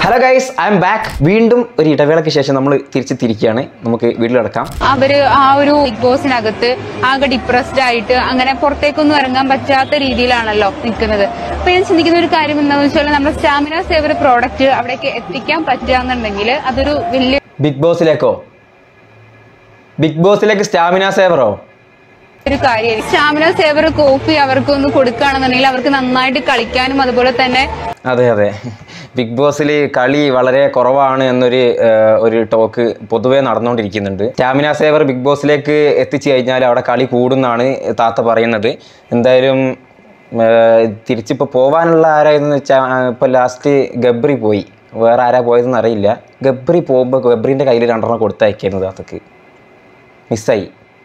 Hello guys I'm back വീണ്ടും ഒരു ഇടവേളയ്ക്ക് ശേഷം നമ്മൾ തിരിച്ച് തിരിക്കുകയാണ് നമുക്ക് വീട്ടിൽ കിടക്കാം അവര് ആ ഒരു ബിഗ് ബോസിനകത്ത് ആകെ ഡിപ്രസ്ഡ് ആയിട്ട് അങ്ങനെ പുറത്തേക്കൊന്നും ഇറങ്ങാൻ പറ്റാത്ത രീതിയിലാണല്ലോ നിൽക്കുന്നത് അപ്പൊ ഞാൻ ചിന്തിക്കുന്ന ഒരു കാര്യം എന്താണെന്ന് വെച്ചാൽ നമ്മുടെ സ്റ്റാമിന സേവർ പ്രോഡക്റ്റ് അവിടേക്ക് എത്തിക്കാൻ പറ്റുകയെന്നുണ്ടെങ്കിൽ അതൊരു വലിയ ബിഗ് ബോസിലേക്കോ ബിഗ് ബോസിലേക്ക് സ്റ്റാമിന സേവറോ ഒരു കാര്യമായിരിക്കും സ്റ്റാമിന സേവർ കോഫി അവർക്ക് ഒന്ന് കൊടുക്കുകയാണെന്നുണ്ടെങ്കിൽ അവർക്ക് നന്നായിട്ട് കളിക്കാനും അതുപോലെ തന്നെ അതെ അതെ ബിഗ് ബോസിൽ കളി വളരെ കുറവാണ് എന്നൊരു ഏഹ്, ഒരു ടോക്ക് പൊതുവേ നടന്നുകൊണ്ടിരിക്കുന്നുണ്ട് സ്റ്റാമിന സേവർ ബിഗ് ബോസിലേക്ക് എത്തിച്ചു കഴിഞ്ഞാൽ അവിടെ കളി കൂടുന്നാണ് താത്ത പറയുന്നത് എന്തായാലും ഏഹ്, തിരിച്ചിപ്പോൾ പോകാനുള്ള ആരായെന്ന് വെച്ചാൽ ഇപ്പോൾ ലാസ്റ്റ് ഗബ്രി പോയി വേറെ ആരാ പോയതെന്ന് അറിയില്ല ഗബ്രി പോകുമ്പോൾ ഗബ്രീൻ്റെ കയ്യിൽ രണ്ടെണ്ണം കൊടുത്തയക്കുന്നത് താത്തക്ക് മിസ്സായി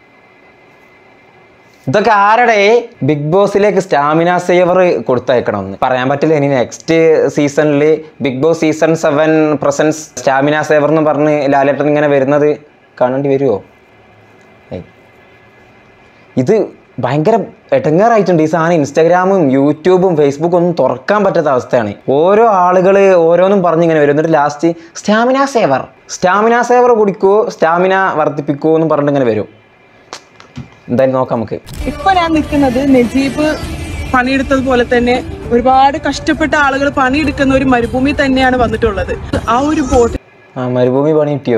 ഇതൊക്കെ ആരുടെ ബിഗ് ബോസിലേക്ക് സ്റ്റാമിന സേവർ കൊടുത്തയക്കണമെന്ന് പറയാൻ പറ്റില്ല ഇനി നെക്സ്റ്റ് സീസണിൽ big boss season seven presence stamina saver എന്ന് പറഞ്ഞ് ലാലേട്ടൻ ഇങ്ങനെ വരുന്നത് കാണേണ്ടി വരുമോ ഏയ്. ഇത് ഭയങ്കര എടങ്ങാറായിട്ടുണ്ട് ഈ സാധനം ഇൻസ്റ്റാഗ്രാമും യൂട്യൂബും ഫേസ്ബുക്കും ഒന്നും തുറക്കാൻ പറ്റാത്ത അവസ്ഥയാണ് ഓരോ ആളുകൾ ഓരോന്നും പറഞ്ഞിങ്ങനെ വരും എന്നിട്ട് last stamina saver stamina saver കുടിക്കുമോ സ്റ്റാമിന വർദ്ധിപ്പിക്കുമോ എന്ന് പറഞ്ഞിട്ട് ഇങ്ങനെ വരും എന്തായാലും നോക്കാം നമുക്ക് ഇപ്പൊ ഞാൻ നിൽക്കുന്നത് നജീബ് പണിയെടുത്തത് പോലെ തന്നെ ഒരുപാട് കഷ്ടപ്പെട്ട ആളുകൾ പണിയെടുക്കുന്ന ഒരു മരുഭൂമി തന്നെയാണ് വന്നിട്ടുള്ളത് ആ ഒരു ബോട്ടിൽ ആ മരുഭൂമി പണി കിട്ടിയോ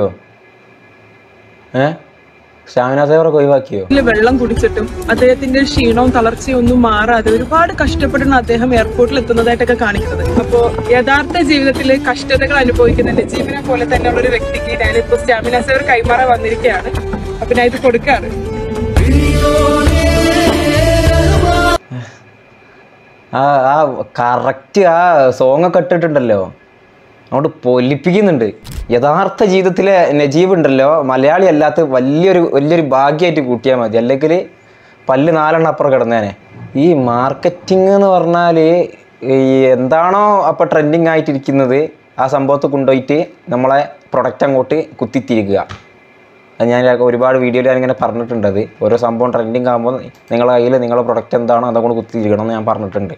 ഏ സ്റ്റാമിന സേവറൊക്കെ ഒഴിവാക്കിയോ വെള്ളം കുടിച്ചിട്ടും അദ്ദേഹത്തിന്റെ ക്ഷീണവും തളർച്ചയും ഒന്നും മാറാതെ ഒരുപാട് കഷ്ടപ്പെട്ടാണ് അദ്ദേഹം എയർപോർട്ടിൽ എത്തുന്നതായിട്ടൊക്കെ കാണിക്കുന്നത് അപ്പോ യഥാർത്ഥ ജീവിതത്തിൽ കഷ്ടതകൾ അനുഭവിക്കുന്ന നജീബിനെ പോലെ തന്നെയുള്ള ഒരു വ്യക്തിക്ക് ഞാനിപ്പോ സ്റ്റാമിന സേവർ കൈമാറാൻ വന്നിരിക്കുകയാണ് അപ്പൊ ഞാൻ ഇത് കൊടുക്കാറ് ആ ആ കറക്റ്റ് ആ സോങ് ഒക്കെ ഇട്ടിട്ടുണ്ടല്ലോ അങ്ങോട്ട് പൊലിപ്പിക്കുന്നുണ്ട് യഥാർത്ഥ ജീവിതത്തിലെ നജീബ് ഉണ്ടല്ലോ മലയാളി അല്ലാത്ത വലിയൊരു വലിയൊരു ഭാഗ്യമായിട്ട് കൂട്ടിയാൽ മതി അല്ലെങ്കിൽ പല്ല് നാലെണ്ണം അപ്പുറം കിടന്നേനെ ഈ മാർക്കറ്റിംഗ് എന്ന് പറഞ്ഞാൽ ഈ എന്താണോ അപ്പോൾ ട്രെൻഡിങ് ആയിട്ടിരിക്കുന്നത് ആ സംഭവത്തെ കൊണ്ടുപോയിട്ട് നമ്മളെ പ്രൊഡക്റ്റ് അങ്ങോട്ട് കുത്തിത്തിരിക്കുക അത് ഞാൻ ഒരുപാട് വീഡിയോയിൽ ഞാനിങ്ങനെ പറഞ്ഞിട്ടുണ്ട് അത് ഓരോ സംഭവം ട്രെൻഡിങ് ആകുമ്പോൾ നിങ്ങളുടെ കയ്യിൽ നിങ്ങളുടെ പ്രൊഡക്റ്റ് എന്താണോ അതുകൊണ്ട് കുത്തിയിരിക്കണം എന്ന് ഞാൻ പറഞ്ഞിട്ടുണ്ട്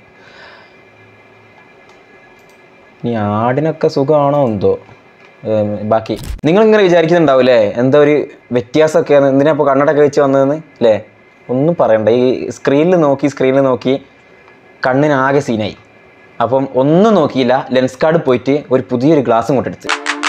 ഇനി ആടിനൊക്കെ സുഖമാണോ എന്തോ ഏം, ബാക്കി നിങ്ങളിങ്ങനെ വിചാരിക്കുന്നുണ്ടാവില്ലേ എന്താ ഒരു വ്യത്യാസമൊക്കെ എന്തിനാ ഇപ്പോൾ കണ്ണടയൊക്കെ വെച്ച് വന്നതെന്ന് അല്ലേ ഒന്നും പറയണ്ട ഈ സ്ക്രീനിൽ നോക്കി സ്ക്രീനിൽ നോക്കി കണ്ണിനാകെ സീനായി അപ്പം ഒന്നും നോക്കിയില്ല ലെൻസ് കാർഡ് പോയിട്ട് ഒരു പുതിയൊരു ഗ്ലാസ് കൊണ്ടെടുത്ത്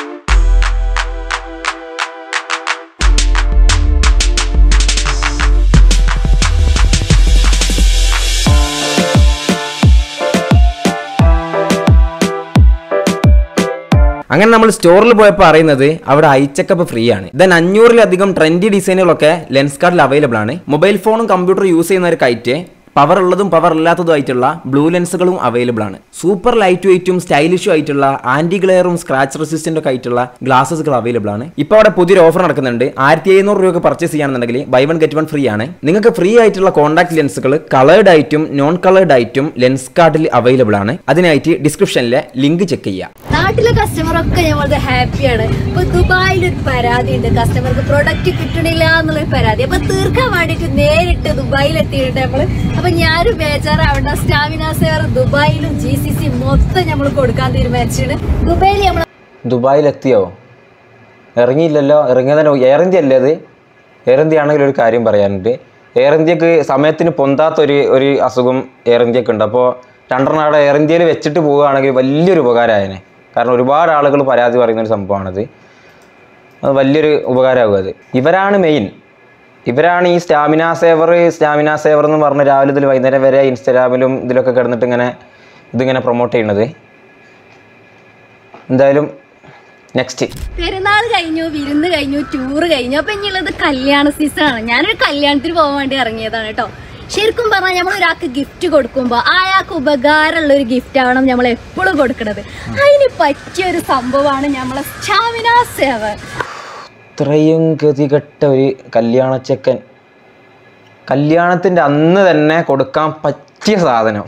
അങ്ങനെ നമ്മൾ സ്റ്റോറിൽ പോയപ്പോൾ അറിയുന്നത് അവിടെ ഐ ചെക്കപ്പ് ഫ്രീ ആണ് ദെൻ അഞ്ഞൂറിലധികം ട്രെൻഡി ഡിസൈനുകളൊക്കെ ലെൻസ് കാർഡിൽ അവൈലബിൾ ആണ് മൊബൈൽ ഫോണും കമ്പ്യൂട്ടർ യൂസ് ചെയ്യുന്നവർക്കായിട്ട് പവർ ഉള്ളതും പവർ ഇല്ലാത്തതുമായിട്ടുള്ള ബ്ലൂ ലെൻസുകളും അവൈലബിൾ ആണ് സൂപ്പർ ലൈറ്റ് വെയിറ്റും സ്റ്റൈലിഷും ആയിട്ടുള്ള ആന്റി ഗ്ലെയറും സ്ക്രാച്ച് റെസിസ്റ്റന്റ് ഒക്കെ ആയിട്ടുള്ള ഗ്ലാസസുകൾ അവൈലബിൾ ആണ് ഇപ്പോൾ അവിടെ പുതിയൊരു ഓഫർ നടക്കുന്നുണ്ട് ആയിരത്തി എഴുന്നൂറ് രൂപ പർച്ചേസ് ചെയ്യുകയാണെന്നുണ്ടെങ്കിൽ buy one get one free ആണ് നിങ്ങൾക്ക് ഫ്രീ ആയിട്ടുള്ള കോൺടാക്ട് ലെൻസുകൾ കളേർഡ് ആയിട്ടും നോൺ കളേർഡ് ആയിട്ടും ലെൻസ് കാർഡിൽ അവൈലബിൾ ആണ് അതിനായിട്ട് ഡിസ്ക്രിപ്ഷനിലെ ലിങ്ക് ചെക്ക് ചെയ്യുക നാട്ടിലെ കസ്റ്റമർ ഒക്കെ ഞമ്മളത് ഹാപ്പിയാണ് ഇപ്പൊ ദുബായിൽ ഒരു പരാതി ഉണ്ട് കസ്റ്റമർക്ക് പ്രൊഡക്റ്റ് കിട്ടണില്ല എന്നുള്ള പരാതി അപ്പൊ തീർക്കാൻ വേണ്ടിട്ട് നേരിട്ട് ദുബായിൽ എത്തിയിട്ട് നമ്മള് അപ്പൊ ഞാനും ബേജാറാവണ്ട സ്റ്റാമിന സേവർ ദുബായിലും ജി സി സി മൊത്തം നമ്മൾ കൊടുക്കാൻ തീരുമാനിച്ചിട്ട് ദുബായിൽ നമ്മൾ ദുബായിലെത്തിയോ ഇറങ്ങിയില്ലല്ലോ ഇറങ്ങിയതന്നെ എയർ ഇന്ത്യ അല്ലേ അത് എയർ ഇന്ത്യ ആണെങ്കിൽ ഒരു കാര്യം പറയാനുണ്ട് എയർ ഇന്ത്യക്ക് സമയത്തിന് പൊന്താത്ത ഒരു ഒരു അസുഖം എയർ ഇന്ത്യക്ക് ഉണ്ട് അപ്പോൾ രണ്ടെണ്ണം അവിടെ എയർ ഇന്ത്യയിൽ വെച്ചിട്ട് പോവുകയാണെങ്കിൽ വലിയൊരു ഉപകാരമായേനെ കാരണം ഒരുപാട് ആളുകൾ പരാതി പറയുന്ന ഒരു സംഭവമാണത് അത് വലിയൊരു ഉപകാരമാകും അത് ഇവരാണ് മെയിൻ ഇവരാണ് ഈ സ്റ്റാമിന സേവർ സ്റ്റാമിന സേവർ എന്ന് പറഞ്ഞ് രാവിലെ ഇതിൽ വൈകുന്നേരം വരെ ഇൻസ്റ്റാഗ്രാമിലും ഇതിലൊക്കെ കിടന്നിട്ട് ഇങ്ങനെ ഇതിങ്ങനെ പ്രൊമോട്ട് ചെയ്യണത് എന്തായാലും നെക്സ്റ്റ് പെരുന്നാൾ കഴിഞ്ഞു വിരുന്ന് കഴിഞ്ഞു ടൂറ് കഴിഞ്ഞു അപ്പൊ ഇനിയുള്ളത് കല്യാണ സീസൺ ആണ് ഞാനൊരു കല്യാണത്തിന് പോകാൻ വേണ്ടി ഇറങ്ങിയതാണ് കേട്ടോ ശരിക്കും പറഞ്ഞാൽ നമ്മൾ ഒരാൾക്ക് ഗിഫ്റ്റ് കൊടുക്കുമ്പോൾ അയാൾക്ക് ഉപകാരമുള്ള ഒരു ഗിഫ്റ്റ് ആവണം നമ്മൾ എപ്പോഴും കൊടുക്കുന്നത് അതിന് പറ്റിയ ഒരു സംഭവമാണ് നമ്മളെ സ്റ്റാമിന സേവർ ഇത്രയും ഗതികെട്ട ഒരു കല്യാണച്ചക്കൻ കല്യാണത്തിൻ്റെ അന്ന് തന്നെ കൊടുക്കാൻ പറ്റിയ സാധനം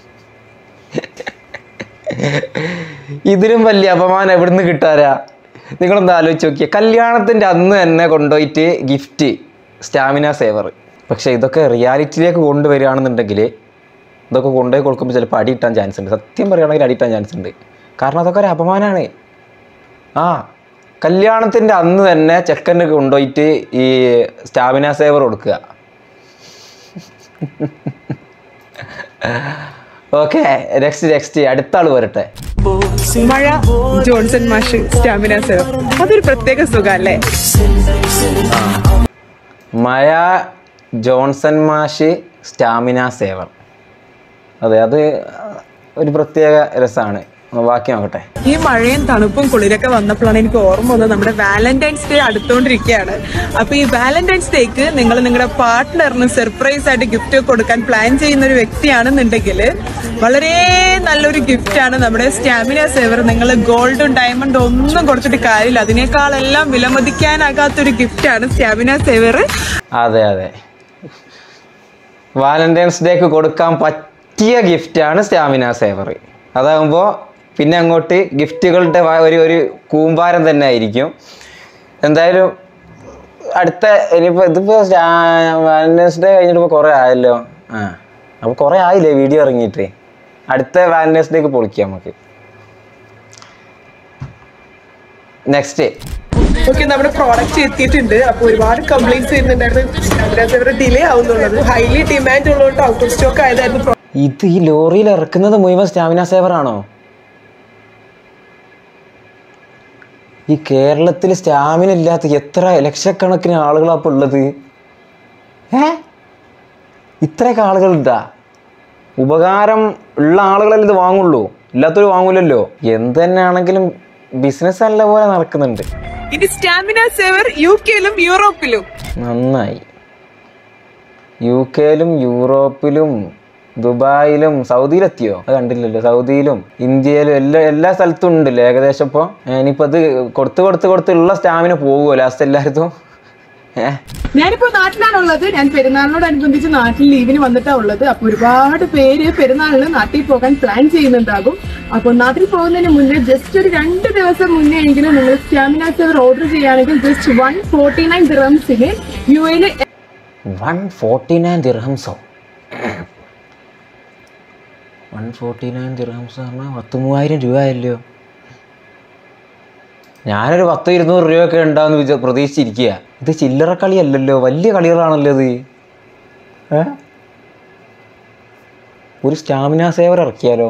ഇതിലും വലിയ അപമാനം എവിടുന്ന് കിട്ടാരാ നിങ്ങളൊന്ന് ആലോചിച്ച് നോക്കിയേ കല്യാണത്തിൻ്റെ അന്ന് തന്നെ കൊണ്ടുപോയിട്ട് ഗിഫ്റ്റ് സ്റ്റാമിന സേവർ പക്ഷേ ഇതൊക്കെ റിയാലിറ്റിയിലേക്ക് കൊണ്ടുവരികയാണെന്നുണ്ടെങ്കിൽ ഇതൊക്കെ കൊണ്ടുപോയി കൊടുക്കുമ്പോൾ ചിലപ്പോൾ അടി കിട്ടാൻ ചാൻസ് ഉണ്ട് സത്യം പറയുകയാണെങ്കിൽ അടി കിട്ടാൻ ചാൻസ് ഉണ്ട് കാരണം അതൊക്കെ ഒരു അപമാനമാണ് ആ കല്യാണത്തിൻ്റെ അന്ന് തന്നെ ചെക്കന് കൊണ്ടുപോയിട്ട് ഈ സ്റ്റാമിന സേവർ കൊടുക്കുക ഓക്കെ നെക്സ്റ്റ് നെക്സ്റ്റ് അടുത്ത ആൾ വരട്ടെ മഴ ജോൺസൺ മാഷ് സ്റ്റാമിന സേവർ അതൊരു പ്രത്യേക സുഖല്ലേ മഴ ജോൺസൺ മാഷ് സ്റ്റാമിന സേവർ അതെ അത് ഒരു പ്രത്യേക രസമാണ് ബാക്കി നോക്കട്ടെ ഈ മഴയും തണുപ്പും കുളിരൊക്കെ വന്നപ്പോഴാണ് എനിക്ക് ഓർമ്മ വന്നത് നമ്മുടെ വാലന്റൈൻസ് ഡേ അടുത്തോണ്ടിരിക്കുകയാണ് അപ്പൊ ഈ വാലന്റൈൻസ് ഡേക്ക് നിങ്ങൾ നിങ്ങളുടെ പാർട്ട്ണറിന് സർപ്രൈസ് ആയിട്ട് ഗിഫ്റ്റ് കൊടുക്കാൻ പ്ലാൻ ചെയ്യുന്ന ഒരു വ്യക്തിയാണെന്നുണ്ടെങ്കിൽ വളരെ നല്ലൊരു ഗിഫ്റ്റ് ആണ് നമ്മുടെ സ്റ്റാമിന സേവർ നിങ്ങൾ ഗോൾഡും ഡയമണ്ടും ഒന്നും കൊടുത്തിട്ട് കാര്യമില്ല അതിനേക്കാളെല്ലാം വിലമതിക്കാനാകാത്തൊരു ഗിഫ്റ്റ് ആണ് സ്റ്റാമിന സേവർ അതെ അതെ വാലന്റൈൻസ് ഡേക്ക് കൊടുക്കാൻ പറ്റിയ ഗിഫ്റ്റാണ് സ്റ്റാമിന സേവർ അതാകുമ്പോൾ പിന്നെ അങ്ങോട്ട് ഗിഫ്റ്റുകളുടെ വ- ഒരു ഒരു കൂമ്പാരം തന്നെ ആയിരിക്കും എന്തായാലും അടുത്ത ഇനിയിപ്പോൾ ഇതിപ്പോൾ വാലന്റൈൻസ് ഡേ കഴിഞ്ഞിട്ട് ഇപ്പോൾ കുറേ ആയല്ലോ ആ അപ്പോൾ കുറേ ആയില്ലേ വീഡിയോ ഇറങ്ങിയിട്ട് അടുത്ത വാലന്റൈൻസ് ഡേക്ക് പൊളിക്കാം നമുക്ക് നെക്സ്റ്റ് ഓക്കെ നമ്മുടെ പ്രോഡക്റ്റ് എത്തിയിട്ടുണ്ട് അപ്പൊ ഒരുപാട് കംപ്ലൈൻറ്റ്സ് ചെയ്യുന്നുണ്ടായിരുന്നു ഡിലേ ആവുന്നുള്ളത് ഹൈലി ഡിമാൻഡ് ഉള്ളതുകൊണ്ട് ഔട്ട് ഓഫ് സ്റ്റോക്ക് ആയതായിരുന്നു pro- ഇത് ഈ ലോറിയിൽ ഇറക്കുന്നത് മുഴുവൻ സ്റ്റാമിന സേവർ ആണോ ഈ കേരളത്തിൽ സ്റ്റാമിന ഇല്ലാത്ത എത്ര ലക്ഷക്കണക്കിന് ആളുകളാ ഇപ്പൊ ഉള്ളത് ഏ ഇത്രയൊക്കെ ആളുകളുണ്ടാ ഉപകാരം ഉള്ള ആളുകളല്ലേ ഇത് വാങ്ങുള്ളൂ ഇല്ലാത്തവർ വാങ്ങൂലല്ലോ എന്ത് തന്നെയാണെങ്കിലും ബിസിനസ് നല്ല പോലെ നടക്കുന്നുണ്ട് ഇനി സ്റ്റാമിന സേവർ യു കെയിലും യൂറോപ്പിലും നന്നായി യു കെയിലും യൂറോപ്പിലും ദുബായിലും സൗദിയിലെത്തിയോ അത് കണ്ടില്ലല്ലോ സൗദിയിലും ഇന്ത്യയിലും എല്ലാ എല്ലാ സ്ഥലത്തും ഉണ്ടല്ലോ ഏകദേശം ഇപ്പോൾ ഇനിയിപ്പോൾ അത് കൊടുത്ത് കൊടുത്ത് കൊടുത്ത് ഉള്ള സ്റ്റാമിന പോകുമോ ലാസ്റ്റ് എല്ലായിടത്തും ഏഹ് ഞാനിപ്പോ നാട്ടിലാണുള്ളത് ഞാൻ പെരുന്നാളിനോടനുബന്ധിച്ച് നാട്ടിൽ ലീവിന് വന്നിട്ടാ ഉള്ളത് അപ്പൊ ഒരുപാട് പേര് പെരുന്നാളിന് നാട്ടിൽ പോകാൻ പ്ലാൻ ചെയ്യുന്നുണ്ടാകും അപ്പൊ നാട്ടിൽ പോകുന്നതിന് മുന്നേ ജസ്റ്റ് ഒരു രണ്ട് ദിവസം മുന്നേ എങ്കിലും നിങ്ങൾ സ്റ്റാമിന സേവർ ഓർഡർ ചെയ്യുകയാണെങ്കിൽ ജസ്റ്റ് വൺ ഫോർട്ടി നയൻ ദിറംസിന് യു എയില് വൺ ഫോർട്ടി നയൻ ദിർഹംസോ വൺ ഫോർട്ടി നയൻ ദിർഹംസ് പറഞ്ഞാൽ പത്ത് മൂവായിരം രൂപ ആയല്ലോ ഞാനൊരു പത്ത് ഇരുന്നൂറ് രൂപയൊക്കെ ഉണ്ടാവുമെന്ന് വിചാ പ്രതീക്ഷിച്ചിരിക്കുക ഇത് ചില്ലറ കളിയല്ലല്ലോ വലിയ കളികളാണല്ലോ ഇത് ഏ ഒരു സ്റ്റാമിന സേവർ ഇറക്കിയാലോ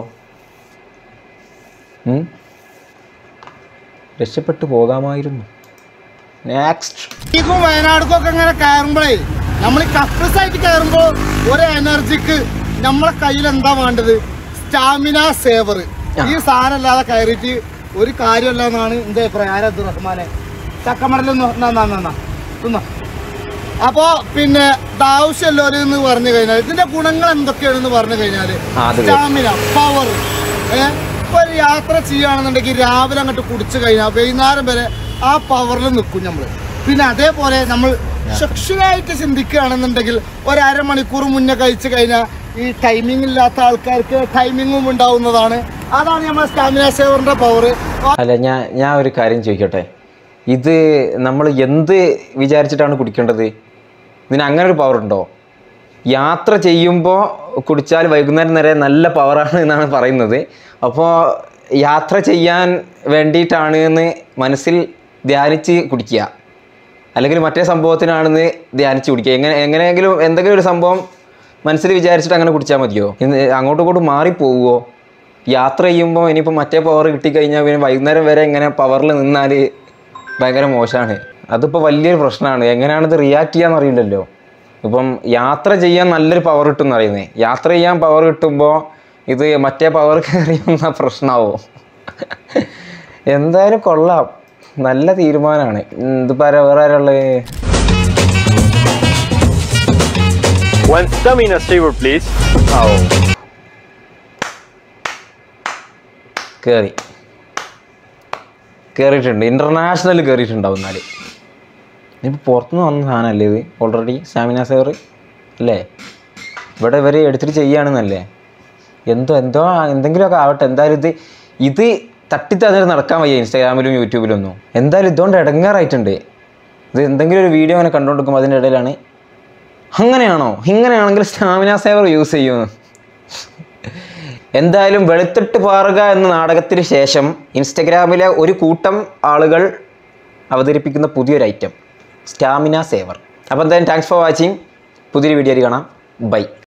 ഉം? രക്ഷപ്പെട്ടു പോകാമായിരുന്നു നെക്സ്റ്റ് ഇപ്പം വയനാടുക്കൊക്കെ ഇങ്ങനെ കയറുമ്പോഴേ നമ്മൾ കപ്രസ് ആയിട്ട് കയറുമ്പോൾ ഒരു എനർജിക്ക് നമ്മളെ കയ്യിൽ എന്താ വേണ്ടത് സ്റ്റാമിന സേവർ ഈ സാധനം അല്ലാതെ കയറിയിട്ട് ഒരു കാര്യമല്ല എന്നാണ് എൻ്റെ അഭിപ്രായം ആരാ റഹ്മാനെ ചക്കമടലൊന്നും തിന്നോ അപ്പോ പിന്നെ ഇത് ആവശ്യമല്ലോ എന്ന് പറഞ്ഞു കഴിഞ്ഞാൽ ഇതിന്റെ ഗുണങ്ങൾ എന്തൊക്കെയാണെന്ന് പറഞ്ഞു കഴിഞ്ഞാൽ ആ, അത് സ്റ്റാമിന പവർ ഏഹ് ഇപ്പൊ ഒരു യാത്ര ചെയ്യുകയാണെന്നുണ്ടെങ്കിൽ രാവിലെ അങ്ങോട്ട് കുടിച്ചു കഴിഞ്ഞാൽ വൈകുന്നേരം വരെ ആ പവറിൽ നിൽക്കും നമ്മൾ പിന്നെ അതേപോലെ നമ്മൾ സെക്ഷനായിട്ട് ചിന്തിക്കുകയാണെന്നുണ്ടെങ്കിൽ ഒരു അരമണിക്കൂർ മുന്നേ കഴിച്ചു കഴിഞ്ഞാൽ ഈ ടൈമിംഗ് ഇല്ലാത്ത ആൾക്കാർക്ക് ടൈമിങ്ങും ഉണ്ടാവുന്നതാണ് അതാണ് നമ്മുടെ സ്റ്റാമിന സേവറിന്റെ പവർ അല്ല ഞാൻ ഞാൻ ഒരു കാര്യം ചോദിക്കട്ടെ ഇത് നമ്മൾ എന്ത് വിചാരിച്ചിട്ടാണ് കുടിക്കേണ്ടത് ഇതിന് അങ്ങനെ ഒരു പവർ ഉണ്ടോ യാത്ര ചെയ്യുമ്പോൾ കുടിച്ചാൽ വൈകുന്നേരം വരെ നല്ല പവറാണ് എന്നാണ് പറയുന്നത് അപ്പോൾ യാത്ര ചെയ്യാൻ വേണ്ടിയിട്ടാണ് എന്ന് മനസ്സിൽ ധ്യാനിച്ച് കുടിക്കുക അല്ലെങ്കിൽ മറ്റേ സംഭവത്തിനാണെന്ന് ധ്യാനിച്ച് കുടിക്കുക എങ്ങനെ എങ്ങനെയെങ്കിലും എന്തെങ്കിലും ഒരു സംഭവം മനസ്സിൽ വിചാരിച്ചിട്ട് അങ്ങനെ കുടിച്ചാൽ മതിയോ ഇന്ന് അങ്ങോട്ടും ഇങ്ങോട്ടും മാറിപ്പോവുമോ യാത്ര ചെയ്യുമ്പോൾ ഇനിയിപ്പോൾ മറ്റേ പവർ കിട്ടിക്കഴിഞ്ഞാൽ പിന്നെ വൈകുന്നേരം വരെ ഇങ്ങനെ പവറിൽ നിന്നാൽ ഭയങ്കര മോശമാണ് അതിപ്പോൾ വലിയൊരു പ്രശ്നമാണ് എങ്ങനെയാണിത് റിയാക്ട് ചെയ്യാന്ന് അറിയില്ലല്ലോ ഇപ്പം യാത്ര ചെയ്യാൻ നല്ലൊരു പവർ കിട്ടും എന്ന് പറയുന്നത് യാത്ര ചെയ്യാൻ പവർ കിട്ടുമ്പോൾ ഇത് മറ്റേ പവർ കയറിയുന്ന പ്രശ്നമാവും എന്തായാലും കൊള്ളാം നല്ല തീരുമാനമാണ് ഇതിപ്പോൾ ആരാ വേറെ ആരുള്ളത് One stamina saver, please. ആ ഓ കയറി കയറിയിട്ടുണ്ട് ഇൻ്റർനാഷണൽ കയറിയിട്ടുണ്ടാവും എന്നാൽ ഇനിയിപ്പോൾ പുറത്തുനിന്ന് വന്ന സാധനമല്ലേ ഇത് ഓൾറെഡി സ്റ്റാമിന സേവർ അല്ലേ ഇവിടെ ഇവർ എടുത്തിട്ട് ചെയ്യുകയാണെന്നല്ലേ എന്തോ എന്തോ എന്തെങ്കിലുമൊക്കെ ആവട്ടെ എന്തായാലും ഇത് ഇത് തട്ടിത്തതിന് നടക്കാൻ വയ്യ ഇൻസ്റ്റാഗ്രാമിലും യൂട്യൂബിലും ഒന്നും എന്തായാലും ഇതുകൊണ്ട് ഇടങ്ങാറായിട്ടുണ്ട് ഇത് എന്തെങ്കിലും ഒരു വീഡിയോ അങ്ങനെ കണ്ടുകൊണ്ടിരിക്കുമ്പോൾ അതിൻ്റെ ഇടയിലാണ് അങ്ങനെയാണോ ഇങ്ങനെയാണെങ്കിൽ സ്റ്റാമിന സേവർ യൂസ് ചെയ്യുമെന്ന് എന്തായാലും വെളുത്തിട്ട് പാറുക എന്ന നാടകത്തിന് ശേഷം ഇൻസ്റ്റഗ്രാമിലെ ഒരു കൂട്ടം ആളുകൾ അവതരിപ്പിക്കുന്ന പുതിയൊരു ഐറ്റം സ്റ്റാമിന സേവർ അപ്പോൾ എന്തായാലും താങ്ക്സ് ഫോർ വാച്ചിങ് പുതിയൊരു വീഡിയോയിൽ കാണാം ബൈ